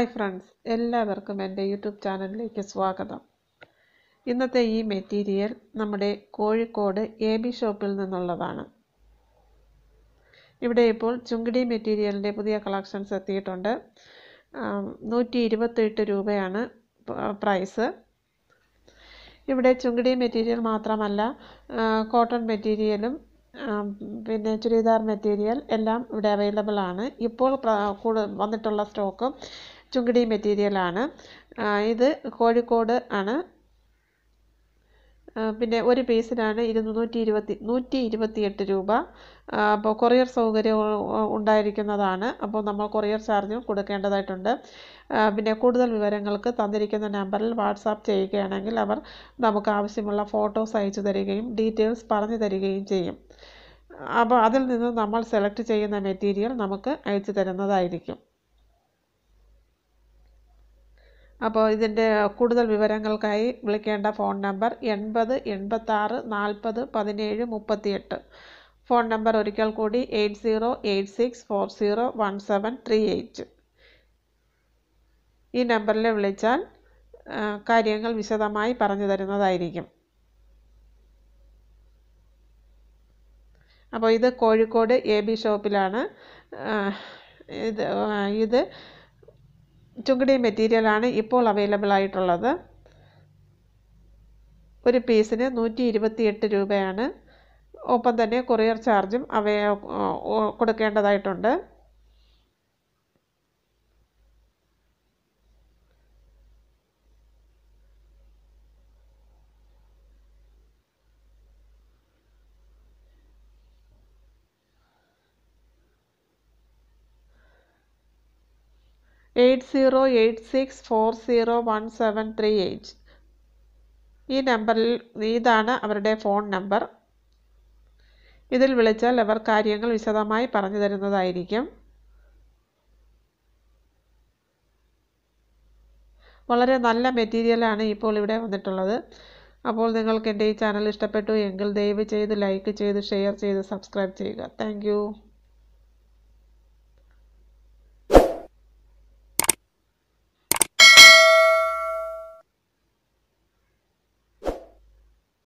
hi friends എല്ലാവർക്കും എൻ്റെ YouTube ചാനലിലേക്ക് സ്വാഗതം ഇന്നത്തെ ഈ മെറ്റീരിയൽ നമ്മുടെ കോഴിക്കോട് എ ബി ഷോപ്പിൽ നിന്നുള്ളതാണ് ഇവിടെ ഇപ്പോൾ ചുങ്കിടി മെറ്റീരിയലിൻ്റെ പുതിയ കളക്ഷൻസ് എത്തിയിട്ടുണ്ട് നൂറ്റി ഇരുപത്തെട്ട് രൂപയാണ് പ്രൈസ് ഇവിടെ ചുങ്കിടി മെറ്റീരിയൽ മാത്രമല്ല കോട്ടൺ മെറ്റീരിയലും പിന്നെ ചുരിദാർ മെറ്റീരിയൽ എല്ലാം ഇവിടെ അവൈലബിൾ ആണ് ഇപ്പോൾ വന്നിട്ടുള്ള സ്റ്റോക്ക് ചുങ്കിടി മെറ്റീരിയലാണ് ഇത് കോഴിക്കോട് ആണ് പിന്നെ ഒരു പീസിനാണ് ഇരുന്നൂറ്റി ഇരുപത്തി നൂറ്റി ഇരുപത്തിയെട്ട് രൂപ അപ്പോൾ കൊറിയർ സൗകര്യം ഉണ്ടായിരിക്കുന്നതാണ് അപ്പോൾ നമ്മൾ കൊറിയർ ചാർജും കൊടുക്കേണ്ടതായിട്ടുണ്ട് പിന്നെ കൂടുതൽ വിവരങ്ങൾക്ക് തന്നിരിക്കുന്ന നമ്പറിൽ വാട്സാപ്പ് ചെയ്യുകയാണെങ്കിൽ അവർ നമുക്ക് ആവശ്യമുള്ള ഫോട്ടോസ് അയച്ചു തരികയും ഡീറ്റെയിൽസ് പറഞ്ഞു തരികയും ചെയ്യും അപ്പോൾ അതിൽ നിന്ന് നമ്മൾ സെലക്ട് ചെയ്യുന്ന മെറ്റീരിയൽ നമുക്ക് അയച്ചു തരുന്നതായിരിക്കും അപ്പോൾ ഇതിൻ്റെ കൂടുതൽ വിവരങ്ങൾക്കായി വിളിക്കേണ്ട ഫോൺ നമ്പർ എൺപത് എൺപത്താറ് നാൽപ്പത് പതിനേഴ് മുപ്പത്തിയെട്ട് ഫോൺ നമ്പർ ഒരിക്കൽ കൂടി eight zero eight six four zero one seven three eight ഈ നമ്പറിൽ വിളിച്ചാൽ കാര്യങ്ങൾ വിശദമായി പറഞ്ഞു തരുന്നതായിരിക്കും അപ്പോൾ ഇത് കോഴിക്കോട് എ ബി ഷോപ്പിലാണ് ഇത് ഇത് ചുങ്കിടി മെറ്റീരിയലാണ് ഇപ്പോൾ അവൈലബിൾ ആയിട്ടുള്ളത് ഒരു പീസിന് നൂറ്റി ഇരുപത്തിയെട്ട് രൂപയാണ് ഒപ്പം തന്നെ കൊറിയർ ചാർജും അവ കൊടുക്കേണ്ടതായിട്ടുണ്ട് eight zero eight six four zero one seven three eight ഈ നമ്പറിൽ ഇതാണ് അവരുടെ ഫോൺ നമ്പർ ഇതിൽ വിളിച്ചാൽ അവർ കാര്യങ്ങൾ വിശദമായി പറഞ്ഞു തരുന്നതായിരിക്കും വളരെ നല്ല മെറ്റീരിയലാണ് ഇപ്പോൾ ഇവിടെ വന്നിട്ടുള്ളത് അപ്പോൾ നിങ്ങൾക്ക് എൻ്റെ ഈ ചാനൽ ഇഷ്ടപ്പെട്ടു എങ്കിൽ ദയവ് ചെയ്ത് ലൈക്ക് ചെയ്ത് ഷെയർ ചെയ്ത് സബ്സ്ക്രൈബ് ചെയ്യുക താങ്ക്